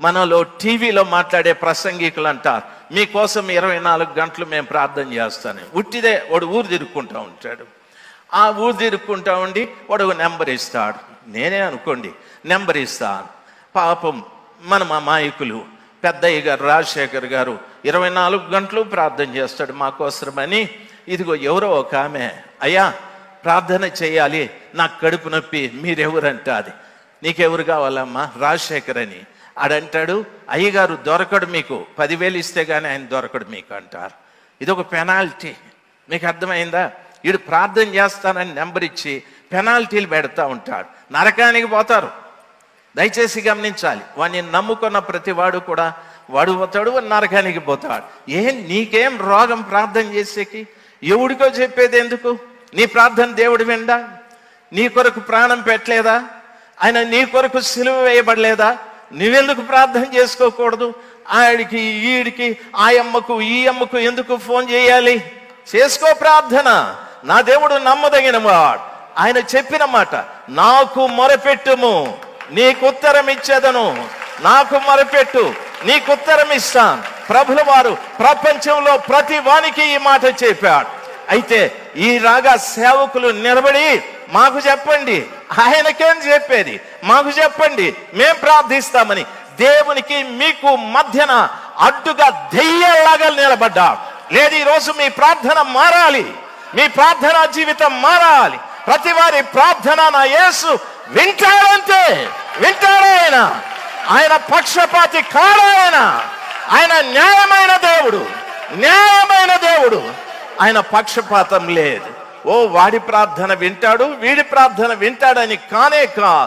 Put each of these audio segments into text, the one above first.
మనలో టీవీలో మాట్లాడే ప్రసంగికులు అంటారు మీకోసం ఇరవై నాలుగు గంటలు మేము ప్రార్థన చేస్తాను ఉట్టిదే వాడు ఊరు తిరుక్కుంటా ఉంటాడు ఆ ఊరు తిరుక్కుంటా ఉండి వాడు ఒక నెంబర్ ఇస్తాడు నేనే అనుకోండి నెంబర్ ఇస్తాను పాపం మన అమాయకులు పెద్దయ్య గారు రాజశేఖర్ గారు ఇరవై నాలుగు గంటలు ప్రార్థన చేస్తాడు మాకోసరమని ఇదిగో ఎవరో ఒక ఆమె అయ్యా ప్రార్థన చేయాలి నాకు కడుపు నొప్పి మీరెవరంట అది నీకెవరు కావాలమ్మా రాజశేఖర్ అని ఆడంటాడు అయ్యగారు దొరకడు మీకు పదివేలు ఇస్తే గానీ ఆయన దొరకడు మీకు అంటారు ఇది ఒక పెనాల్టీ మీకు అర్థమైందా వీడు ప్రార్థన చేస్తానని నెంబర్ ఇచ్చి పెనాల్టీలు పెడతా ఉంటాడు నరకానికి పోతారు దయచేసి గమనించాలి వాడిని నమ్ముకున్న ప్రతి వాడు కూడా వాడు పోతాడు వాడు నరకానికి పోతాడు ఏం నీకేం రోగం ప్రార్థన చేసేకి ఎవడికో చెప్పేది ఎందుకు నీ ప్రార్థన దేవుడు విండా నీ కొరకు ప్రాణం పెట్టలేదా ఆయన నీ కొరకు సిలువ వేయబడలేదా నువ్వెందుకు ప్రార్థన చేసుకోకూడదు ఆడికి ఈడికి ఆ అమ్మకు ఈ అమ్మకు ఎందుకు ఫోన్ చేయాలి చేసుకో ప్రార్థన నా దేవుడు నమ్మదగిన వాడు ఆయన చెప్పిన మాట నాకు మొరపెట్టుము నీకు ఉత్తరం ఇచ్చేదను నాకు మొరపెట్టు నీకు ఉత్తరం ఇస్తాను ప్రభుల వారు ప్రపంచంలో ప్రతి వానికి ఈ మాట చెప్పాడు అయితే ఈ రాగా సేవకులు నిలబడి మాకు చెప్పండి ఆయనకేం చెప్పేది మాకు చెప్పండి మేం ప్రార్థిస్తామని దేవునికి మీకు మధ్యన అడ్డుగా దెయ్యంలాగా నిలబడ్డా లేదు ఈ రోజు మీ ప్రార్థన మారాలి మీ ప్రార్థన జీవితం మారాలి ప్రతి వారి ప్రార్థన నా యేసు వింటాడంతే వింటాడు ఆయన ఆయన పక్షపాతి కాడు ఆయన ఆయన న్యాయమైన దేవుడు న్యాయమైన దేవుడు ఆయన పక్షపాతం లేదు ఓ వాడి ప్రార్థన వింటాడు వీడి ప్రార్థన వింటాడని కానే కాదు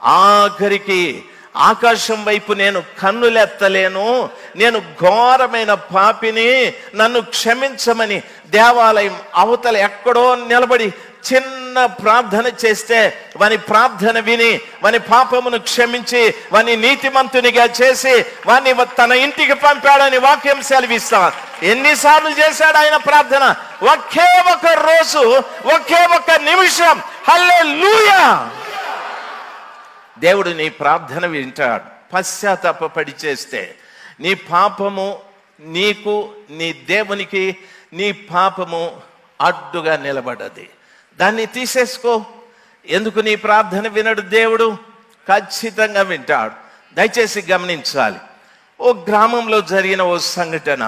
ఆఖరికి ఆకాశం వైపు నేను కన్నులెత్తలేను నేను ఘోరమైన పాపిని నన్ను క్షమించమని దేవాలయం అవతల ఎక్కడో నిలబడి చిన్న ప్రార్థన చేస్తే వాని ప్రార్థన విని వాని పాపమును క్షమించి వాని నీతిమంతునిగా చేసి వాని తన ఇంటికి పంపాడని వాక్యం సెలవిస్తాను ఎన్నిసార్లు చేశాడు ఆయన ప్రార్థన ఒకే ఒక రోజు ఒకే ఒక నిమిషం హల్లే దేవుడు నీ ప్రార్థన వింటాడు పశ్చాత్తాపడి చేస్తే నీ పాపము నీకు నీ దేవునికి నీ పాపము అడ్డుగా నిలబడది దాన్ని తీసేసుకో ఎందుకు నీ ప్రార్థన వినడు దేవుడు ఖచ్చితంగా వింటాడు దయచేసి గమనించాలి ఓ గ్రామంలో జరిగిన ఓ సంఘటన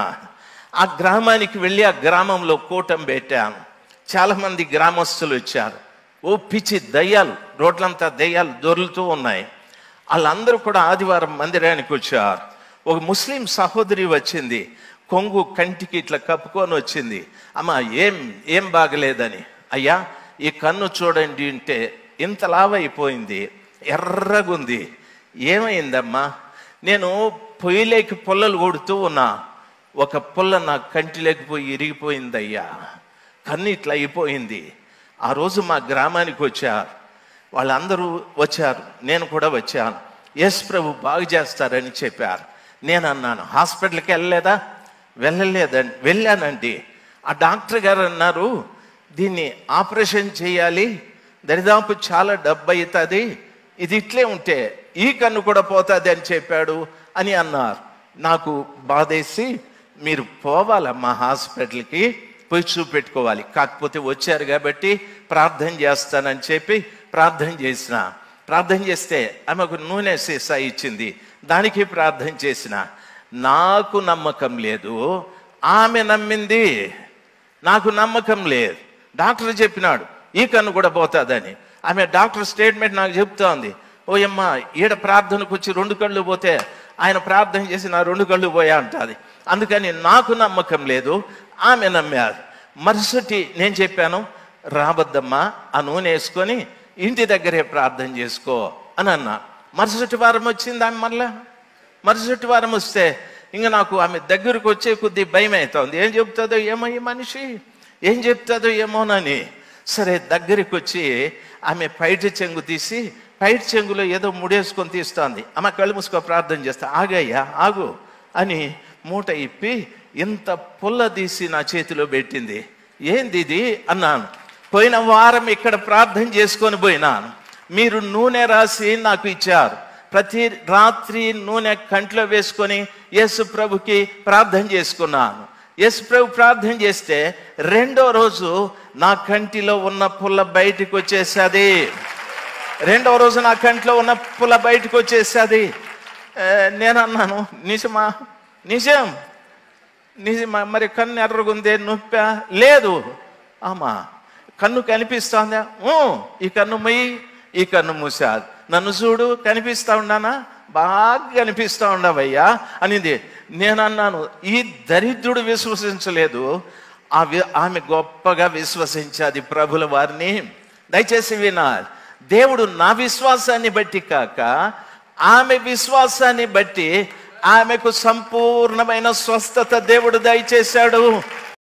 ఆ గ్రామానికి వెళ్ళి ఆ గ్రామంలో కూటం పెట్టాను చాలా మంది గ్రామస్తులు వచ్చారు ఓ పిచ్చి దయ్యాలు రోడ్లంతా దయ్యాలు దొరులుతూ ఉన్నాయి వాళ్ళందరూ కూడా ఆదివారం మందిరానికి వచ్చారు ఒక ముస్లిం సహోదరి వచ్చింది కొంగు కంటికి ఇట్లా కప్పుకొని వచ్చింది అమ్మ ఏం ఏం బాగలేదని అయ్యా ఈ కన్ను చూడండి అంటే ఇంత లావైపోయింది ఎర్రగుంది ఏమైందమ్మా నేను పొయ్యిలేకి పుల్లలు కొడుతూ ఉన్నా ఒక పుల్ల నా కంటిలోకి పోయి ఇరిగిపోయిందయ్యా కన్ను ఇట్లా అయిపోయింది ఆ రోజు మా గ్రామానికి వచ్చారు వాళ్ళందరూ వచ్చారు నేను కూడా వచ్చాను ఎస్ ప్రభు బాగు చేస్తారని చెప్పారు నేను అన్నాను హాస్పిటల్కి వెళ్ళలేదా వెళ్ళలేదండి వెళ్ళానండి ఆ డాక్టర్ గారు అన్నారు దీన్ని ఆపరేషన్ చేయాలి దరిదాపు చాలా డబ్బు అవుతుంది ఇది ఇట్లే ఉంటే ఈ కన్ను కూడా పోతుంది అని చెప్పాడు అని అన్నారు నాకు బాధేసి మీరు పోవాలమ్మా హాస్పిటల్కి పోయి చూపెట్టుకోవాలి కాకపోతే వచ్చారు కాబట్టి ప్రార్థన చేస్తానని చెప్పి ప్రార్థన చేసిన ప్రార్థన చేస్తే ఆమె ఒక నూనె సీసా ఇచ్చింది దానికి ప్రార్థన చేసిన నాకు నమ్మకం లేదు ఆమె నమ్మింది నాకు నమ్మకం లేదు డాక్టర్ చెప్పినాడు ఈ కన్ను కూడా పోతుందని ఆమె డాక్టర్ స్టేట్మెంట్ నాకు చెప్తోంది ఓ అమ్మ ఈడ ప్రార్థనకు వచ్చి రెండు కళ్ళు పోతే ఆయన ప్రార్థన చేసి నా రెండు కళ్ళు పోయా అంటుంది అందుకని నాకు నమ్మకం లేదు ఆమె నమ్మారు మరుసటి నేను చెప్పాను రాబద్దమ్మా ఆ నూనె వేసుకొని ఇంటి దగ్గరే ప్రార్థన చేసుకో అని అన్నా మరుసటి వారం వచ్చింది ఆమె మళ్ళా మరుసటి వారం వస్తే ఇంకా నాకు ఆమె దగ్గరకు వచ్చే కొద్ది భయం అవుతుంది ఏం చెప్తుందో ఏమో ఈ మనిషి ఏం చెప్తుందో ఏమోనని సరే దగ్గరికి వచ్చి ఆమె పైట చెంగు తీసి పైట చెంగులో ఏదో ముడేసుకొని తీస్తోంది ఆమె కళ్ళు మూసుకో ప్రార్థన చేస్తా ఆగయ్యా ఆగు అని మూట ఇప్పి ఇంత పుల్ల తీసి నా చేతిలో పెట్టింది ఏంది ఇది అన్నాను పోయిన వారం ఇక్కడ ప్రార్థన చేసుకొని పోయినాను మీరు నూనె రాసి నాకు ఇచ్చారు ప్రతి రాత్రి నూనె కంట్లో వేసుకొని యేసు ప్రభుకి ప్రార్థన చేసుకున్నాను యేసు ప్రభు ప్రార్థన చేస్తే రెండో రోజు నా కంటిలో ఉన్న పుల్ల బయటికి వచ్చేసేది రెండవ రోజు నా కంట్లో ఉన్న పుల్ల బయటకు వచ్చేసేది ఏ, నేను అన్నాను నిజమా నిజం నిజమా మరి కన్ను ఎర్రగుందే నొప్పా లేదు ఆమా కన్ను కనిపిస్తోందా ఊ, ఈ కన్ను మొయ్యి ఈ కన్ను మూసాది నన్ను చూడు కనిపిస్తా ఉన్నానా బాగా కనిపిస్తా ఉండవయ్యా అనింది నేను అన్నాను ఈ దరిద్రుడు విశ్వసించలేదు ఆ వి- ఆమె గొప్పగా విశ్వసించాది ప్రభుల వారిని దయచేసి వినాలి దేవుడు నా విశ్వాసాన్ని బట్టి కాక ఆమె విశ్వాసాన్ని బట్టి ఆమెకు సంపూర్ణమైన స్వస్థత దేవుడు దయచేశాడు